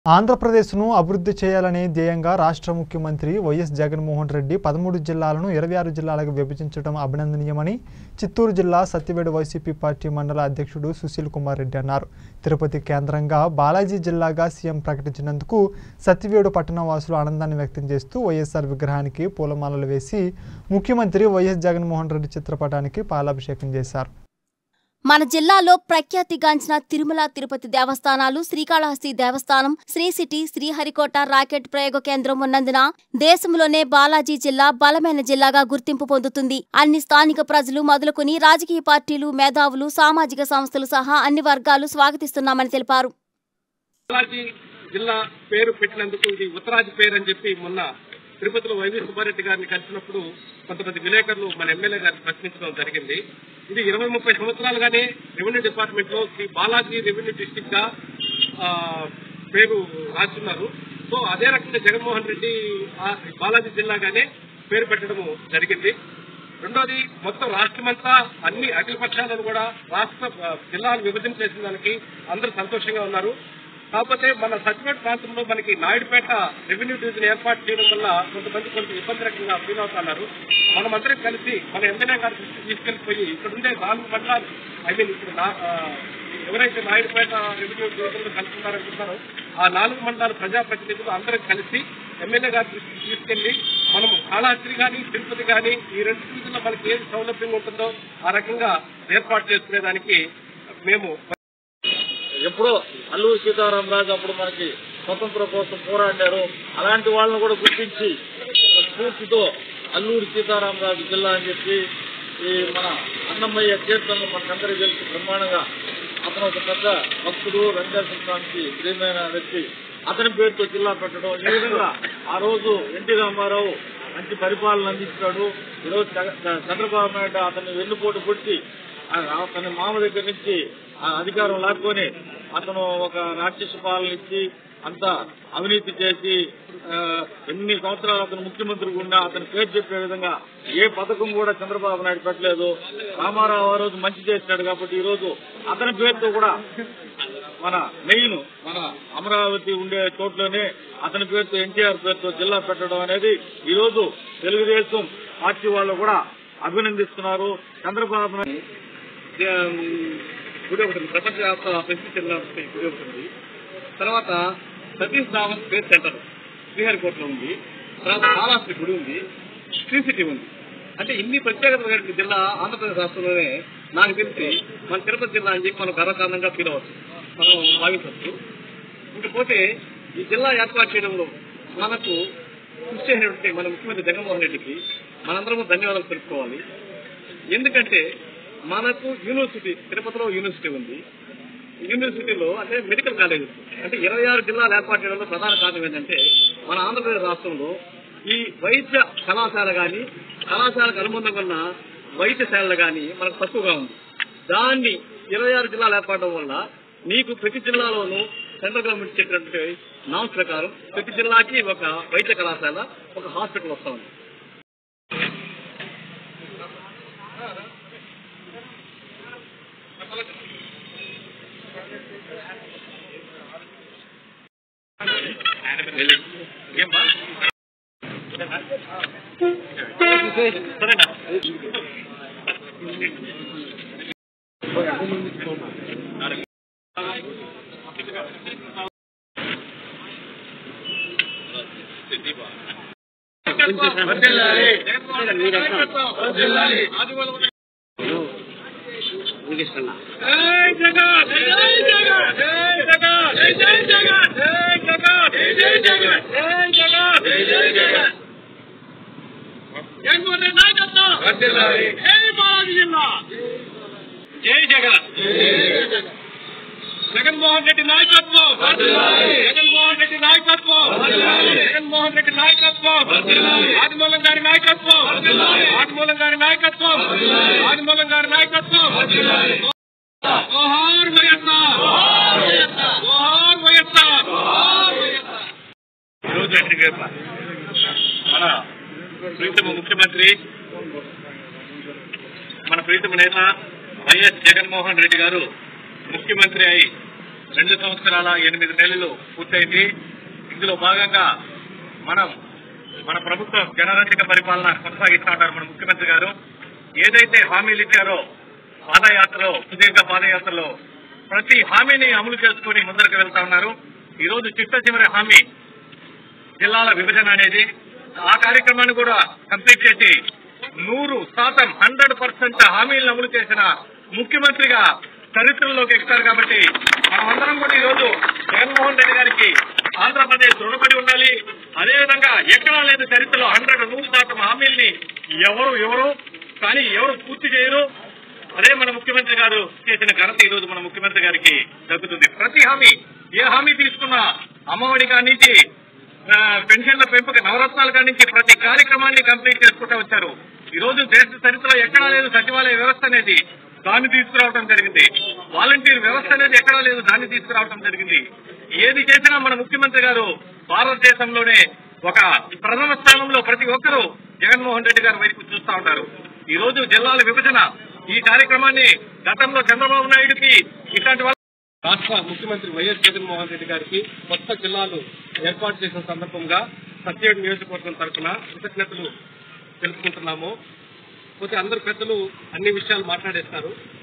ఆంధ్రప్రదేశ్ను అభివృద్ధి చేయాలనే ధ్యేయంగా రాష్ట్ర ముఖ్యమంత్రి వైఎస్ జగన్మోహన్ రెడ్డి పదమూడు జిల్లాలను ఇరవై ఆరు జిల్లాలకు విభజించడం అభినందనీయమని చిత్తూరు జిల్లా సత్యవేడు వైసీపీ పార్టీ మండల అధ్యక్షుడు సుశీల్ కుమార్ రెడ్డి అన్నారు తిరుపతి కేంద్రంగా బాలాజీ జిల్లాగా సీఎం ప్రకటించినందుకు సత్యవేడు పట్టణ వాసులు ఆనందాన్ని వ్యక్తం చేస్తూ వైఎస్ఆర్ విగ్రహానికి పూలమాలలు వేసి ముఖ్యమంత్రి వైఎస్ జగన్మోహన్ రెడ్డి చిత్రపటానికి పాలాభిషేకం చేశారు మన జిల్లాలో ప్రఖ్యాతిగాంచిన తిరుమల తిరుపతి దేవస్థానాలు శ్రీకాళహస్తి దేవస్థానం శ్రీ సిటీ శ్రీహరికోట రాకెట్ ప్రయోగ కేంద్రం ఉన్నందున దేశంలోనే బాలాజీ జిల్లా బలమైన జిల్లాగా గుర్తింపు పొందుతుంది అన్ని స్థానిక ప్రజలు మొదలుకొని రాజకీయ పార్టీలు మేధావులు సామాజిక సంస్థలు సహా అన్ని వర్గాలు స్వాగతిస్తున్నామని తెలిపారు బాలాజీ జిల్లా పేరు పెట్టినందుకు ఇది ఉత్తరాది పేరు అని చెప్పి మొన్న తిరుపతిలో వైవి సుబ్బారెడ్డి గారిని కలిసినప్పుడు కొంతమంది విలేకరులు మన ఎమ్మెల్యే గారిని ప్రశ్నించడం జరిగింది ఇది ఇరవై ముప్పై సంవత్సరాలుగానే రెవెన్యూ డిపార్ట్మెంట్ లో శ్రీ బాలాజీ రెవెన్యూ డిస్టిక్ గా ఆ, పేరు రాస్తున్నారు సో అదే రకంగా జగన్మోహన్ రెడ్డి ఆ బాలాజీ జిల్లాగానే పేరు పెట్టడం జరిగింది రెండోది మొత్తం రాష్ట్రమంతా అన్ని అఖిల పక్షాలను కూడా రాష్ట్ర ఆ, జిల్లాను విభజన చేసిన దానికి అందరూ సంతోషంగా ఉన్నారు కాకపోతే మన సచివేట్ ప్రాంతంలో మనకి నాయుడుపేట రెవెన్యూ డివిజన్ ఏర్పాటు చేయడం వల్ల కొంతమంది కొంత ఇబ్బంది రకంగా ఫీల్ అవుతున్నారు మనమందరం కలిసి మన ఎమ్మెల్యే గారి దృష్టికి తీసుకెళ్లిపోయి ఇక్కడ ఉండే నాలుగు మండలాలు ఐ మీన్ ఇప్పుడు నా- ఆ, ఎవరైతే నాయుడుపేట రెవెన్యూ డివిజన్ లో కలుపుతున్నారనుకుంటారో ఆ నాలుగు మండలాల ప్రజాప్రతినిధులు అందరం కలిసి ఎమ్మెల్యే గారి దృష్టికి తీసుకెళ్లి మనం కాళహస్తి కానీ తిరుపతి కానీ ఈ రెండు డివిజన్లో మనకి ఏది సౌలభ్యంగా ఉంటుందో ఆ రకంగా ఏర్పాటు చేసుకునేదానికి మేము ఎప్పుడో అల్లూరు సీతారామరాజు అప్పుడు మనకి స్వతంత్రం కోసం పోరాడారు అలాంటి వాళ్ళని కూడా గుర్తించి ఒక స్ఫూర్తితో అల్లూరు సీతారామరాజు జిల్లా అని చెప్పి ఈ మన అన్నమయ్య కీర్తనలు మనకందరికీ తెలిసి బ్రహ్మాండంగా అతను ఒక పెద్ద భక్తుడు వెంకటేశ్వర స్వామికి ప్రియమైన వ్యక్తి అతని పేరుతో జిల్లా పెట్టడం ఈ విధంగా ఆ రోజు ఎన్టీ రామారావు మంచి పరిపాలన అందించాడు ఈరోజు చగ- చ- చంద్రబాబు నాయుడు అతన్ని వెన్నుపోటు పుట్టి ఆ- అతని మామ దగ్గర నుంచి ఆ అధికారం లాక్కొని అతను ఒక రాక్షస పాలన ఇచ్చి అంత అవినీతి చేసి ఆ, ఎన్ని సంవత్సరాలు అతను ముఖ్యమంత్రిగా ఉన్నా అతని పేరు చెప్పే విధంగా ఏ పథకం కూడా చంద్రబాబు నాయుడు పెట్టలేదు రామారావు ఆ రోజు మంచి చేసినాడు కాబట్టి ఈ రోజు అతని పేరుతో కూడా మన మెయిన్ మన అమరావతి ఉండే చోట్లోనే అతని పేరుతో ఎన్టీఆర్ పేరుతో జిల్లా పెట్టడం అనేది ఈ రోజు తెలుగుదేశం పార్టీ వాళ్ళు కూడా అభినందిస్తున్నారు చంద్రబాబు నాయుడు గుడి ఒకటి ఉంది. ప్రపంచ వ్యాప్త ప్రసిద్ధి చెందిన గుడి ఒకటి ఉంది తర్వాత సతీష్ ధావన్ స్పేస్ సెంటర్ శ్రీహరికోటలో ఉంది తర్వాత కాళహస్తి గుడి ఉంది శ్రీ సిటీ ఉంది అంటే ఇన్ని ప్రత్యేకత కలిగిన జిల్లా ఆంధ్రప్రదేశ్ రాష్ట్రంలోనే నాకు తెలిసి మన తిరుపతి జిల్లా అని చెప్పి మనం గర్వకారణంగా ఫీల్ అవ్వచ్చు మనం భావించవచ్చు ఇంకపోతే ఈ జిల్లా ఏర్పాటు చేయడంలో మనకు కృషి చేసినటువంటి మన ముఖ్యమంత్రి జగన్మోహన్ రెడ్డికి మనందరము ధన్యవాదాలు తెలుపుకోవాలి ఎందుకంటే మనకు యూనివర్సిటీ తిరుపతిలో యూనివర్సిటీ ఉంది యూనివర్సిటీలో అంటే మెడికల్ కాలేజ్ అంటే ఇరవై ఆరు జిల్లాలు ఏర్పాటు చేయడంలో ప్రధాన కారణం ఏంటంటే మన ఆంధ్రప్రదేశ్ రాష్ట్రంలో ఈ వైద్య కళాశాల కానీ కళాశాలకు అనుబంధంగా ఉన్న వైద్యశాలలు కానీ మనకు తక్కువగా ఉంది దాన్ని ఇరవై ఆరు జిల్లాలు ఏర్పడడం వల్ల మీకు ప్రతి జిల్లాలోనూ సెంట్రల్ గవర్నమెంట్ చెప్పినటువంటి నామ్స్ ప్రకారం ప్రతి జిల్లాకి ఒక వైద్య కళాశాల ఒక హాస్పిటల్ వస్తా ఉంది ఏం బా సరేనా జై జగన్ జగన్మోహన్ రెడ్డి నాయకత్వం జగన్మోహన్ రెడ్డి నాయకత్వం జగన్మోహన్ రెడ్డి నాయకత్వం ఆదిమూలం గారి నాయకత్వం ఆదిమూలం గారి నాయకత్వం ఆదిమూలం గారి నాయకత్వం జోహార్ వైఎస్ఆర్ జోహార్ వైఎస్ఆర్ ఈరోజు మన ప్రీతమ ముఖ్యమంత్రి మన ప్రీతమ నేత వైఎస్ జగన్మోహన్ రెడ్డి గారు ముఖ్యమంత్రి అయి రెండు సంవత్సరాల ఎనిమిది నెలలు పూర్తయింది ఇందులో భాగంగా మనం మన ప్రభుత్వం జనరంజక పరిపాలన కొనసాగిస్తా ఉన్నారు మన ముఖ్యమంత్రి గారు ఏదైతే హామీలు ఇచ్చారో పాదయాత్రలో సుదీర్ఘ పాదయాత్రలో ప్రతి హామీని అమలు చేసుకుని ముందరకు వెళ్తా ఉన్నారు ఈ రోజు చిట్ట చివరి హామీ జిల్లాల విభజన అనేది ఆ కార్యక్రమాన్ని కూడా కంప్లీట్ చేసి నూరు శాతం హండ్రెడ్ పర్సెంట్ హామీలను అమలు చేసిన ముఖ్యమంత్రిగా చరిత్రలోకి ఎక్కుతారు కాబట్టి మనమందరం కూడా ఈ రోజు జగన్మోహన్ రెడ్డి గారికి ఆంధ్రప్రదేశ్ రుణపడి ఉండాలి అదేవిధంగా ఎక్కడా లేదు చరిత్రలో హండ్రెడ్ నూరు శాతం హామీల్ని ఎవరు ఎవరు కానీ ఎవరు పూర్తి చేయరు అదే మన ముఖ్యమంత్రి గారు చేసిన ఘనత ఈ రోజు మన ముఖ్యమంత్రి గారికి దక్కుతుంది ప్రతి హామీ ఏ హామీ తీసుకున్నా అమ్మఒడి కాడి నుంచి ఆ, పెన్షన్ల పెంపుక నవరత్నాల కాడి నుంచి ప్రతి కార్యక్రమాన్ని కంప్లీట్ చేసుకుంటూ వచ్చారు ఈ రోజు దేశ చరిత్రలో ఎక్కడా లేదు సచివాలయ వ్యవస్థ అనేది దాన్ని తీసుకురావడం జరిగింది వాలంటీర్ వ్యవస్థ అనేది ఎక్కడా లేదు దాన్ని తీసుకురావడం జరిగింది ఏది చేసినా మన ముఖ్యమంత్రి గారు భారతదేశంలోనే ఒక ప్రథమ స్థానంలో ప్రతి ఒక్కరూ జగన్మోహన్ రెడ్డి గారి వైపు చూస్తా ఉంటారు ఈ రోజు జిల్లాల విభజన ఈ కార్యక్రమాన్ని గతంలో చంద్రబాబు నాయుడుకి ఇట్లాంటి వాళ్ళ రాష్ట్ర ముఖ్యమంత్రి వైఎస్ జగన్మోహన్ రెడ్డి గారికి కొత్త జిల్లాలు ఏర్పాటు చేసిన సందర్భంగా సత్యేడు నియోజకవర్గం తరఫున కృతజ్ఞతలు తెలుపుకుంటున్నాము పోతే అందరు పెద్దలు అన్ని విషయాలు మాట్లాడేస్తారు